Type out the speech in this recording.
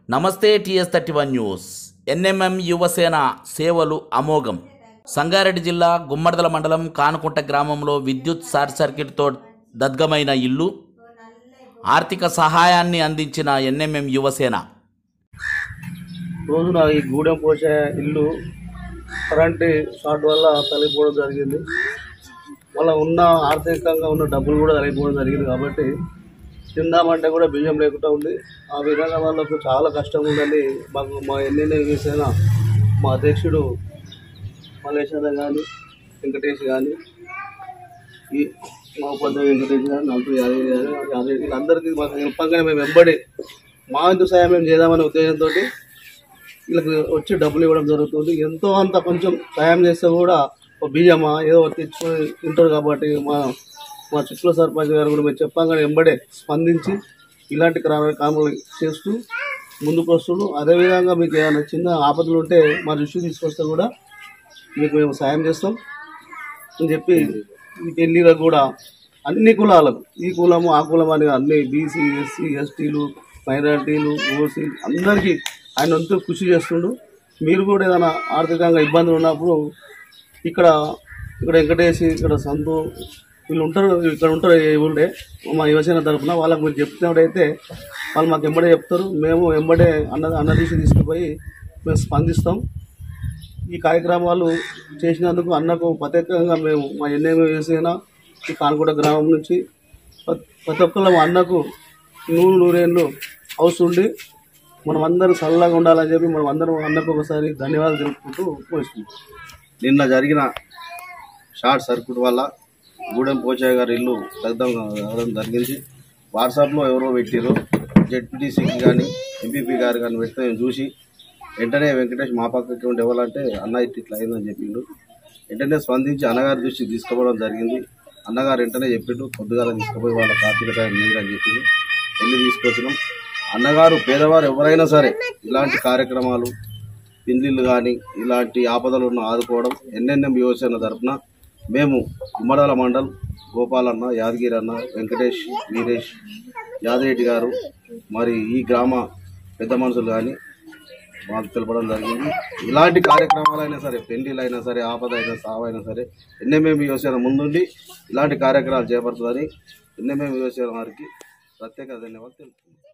నమస్తే TS thirty one news NMM Yuvasena సేవలు అమోఘం సంగారెడ్డి జిల్లా గుమ్మడిదల మండలం కానుకుంట గ్రామంలో విద్యుత్ షార్ట్ సర్క్యూట్తో దద్గమైన ఇల్లు ఆర్థిక సహాయాన్ని అందించిన ఎన్ఎంఎం యువసేన రోజున ఈ గూడెం పోసే ఇల్లు కరెంట్ షార్ట్ వల్ల తలిపోవడం జరిగింది వాళ్ళ ఉన్న ఆర్థికంగా ఉన్న డబ్బులు కూడా తలిపోవడం జరిగింది కాబట్టి తిందామంటే కూడా బియ్యం లేకుండా ఉంది ఆ విధంగా వాళ్ళకు చాలా కష్టం ఉందని మాకు మా ఎన్నెన్నో వేసిన మా అధ్యక్షుడు మల్లేశ్వర కానీ వెంకటేష్ కానీ ఈ మా ఉపాధ్యాయ వెంకటేష్ గారు నలుగురు యాదగిరి గారు యాదగిరి వీళ్ళందరికీ మాకు చెప్పంగానే మేము వెంబడి మా వంతు సాయం మేము చేద్దామనే ఉద్దేశంతో వీళ్ళకి వచ్చి డబ్బులు ఇవ్వడం జరుగుతుంది ఎంతో అంత కొంచెం సాయం చేస్తే కూడా ఓ బియ్యమా ఏదో ఒకటి తెచ్చుకొని తింటారు కాబట్టి మా మా చుట్టూ సర్పంచ్ గారు కూడా మేము చెప్పంగానే వెంబడే స్పందించి ఇలాంటి క్రమ- కాములు చేస్తూ ముందుకు వస్తుండు అదేవిధంగా మీకు ఏమైనా చిన్న ఆపదలు ఉంటే మా దృష్టికి తీసుకొస్తే కూడా మీకు మేము సాయం చేస్తాం అని చెప్పి ఈ పెళ్ళిళ్ళకు కూడా అన్ని కులాలకు ఈ కులము ఆ కులం అని అన్ని బీసీ ఎస్సీ ఎస్టీలు మైనారిటీలు ఓసీ అందరికీ ఆయన వంతు కృషి చేస్తుండు మీరు కూడా ఏదైనా ఆర్థికంగా ఇబ్బందులు ఉన్నప్పుడు ఇక్కడ ఇక్కడ వెంకటేష్ ఇక్కడ సంతు వీళ్ళు ఉంటారు ఇక్కడ ఉంటారు ఈ ఊళ్ళే మా యువసేన తరఫున వాళ్ళకి మీరు చెప్తున్నప్పుడైతే వాళ్ళు మాకు ఎంబడే చెప్తారు మేము ఎంబడే అన్న అన్న తీసి తీసుకుపోయి మేము స్పందిస్తాం ఈ కార్యక్రమాలు చేసినందుకు అన్నకు ప్రత్యేకంగా మేము మా ఎన్ఏమి వేసిన ఈ కానుకోట గ్రామం నుంచి ప్ర- ప్రతి ఒక్కళ్ళ మా అన్నకు నూరు నూరేళ్ళు అవసరం మనం అందరం చల్లగా ఉండాలని చెప్పి మనం అందరం అన్నకు ఒకసారి ధన్యవాదాలు తెలుపుకుంటూ పోయిస్తున్నాం నిన్న జరిగిన షార్ట్ సర్క్యూట్ వల్ల గూడెం పోచయ్య గారి ఇల్లు దగ్ధం అవడం జరిగింది వాట్సాప్లో ఎవరో పెట్టిరు జెడ్పీటీసీకి కానీ ఎంపీపీ గారు కానీ పెడితే మేము చూసి వెంటనే వెంకటేష్ మా పక్కకి ఉండి ఇవ్వాలంటే అన్న ఇట్లా ఇట్లా అయిందని చెప్పిండు వెంటనే స్పందించి అన్నగారి దృష్టికి తీసుకుపోవడం జరిగింది అన్నగారు వెంటనే చెప్పిండు పొద్దుగాల తీసుకుపోయి వాళ్ళ కార్తీక టైం అని చెప్పిండు వెళ్ళి తీసుకొచ్చినాం అన్నగారు పేదవారు ఎవరైనా సరే ఇలాంటి కార్యక్రమాలు పెళ్లిళ్ళు కానీ ఇలాంటి ఆపదలు ఉన్న ఆదుకోవడం ఎన్ఎన్ఎం యువసేన తరఫున మేము ఉమ్మడాల మండల్ గోపాలన్న యాదగిరి అన్న వెంకటేష్ వీరేష్ యాదరెడ్డి గారు మరి ఈ గ్రామ పెద్ద మనుషులు కానీ మాకు తెలపడం జరిగింది ఇలాంటి కార్యక్రమాలైనా సరే పెళ్లిళ్ళైనా సరే ఆపద అయినా సావైనా సరే ఎన్ఎంఎం యువసేన ముందుండి ఇలాంటి కార్యక్రమాలు చేపడుతుందని ఎన్ఎంఎం యువసేన వారికి ప్రత్యేక ధన్యవాదాలు తెలుపుతున్నాను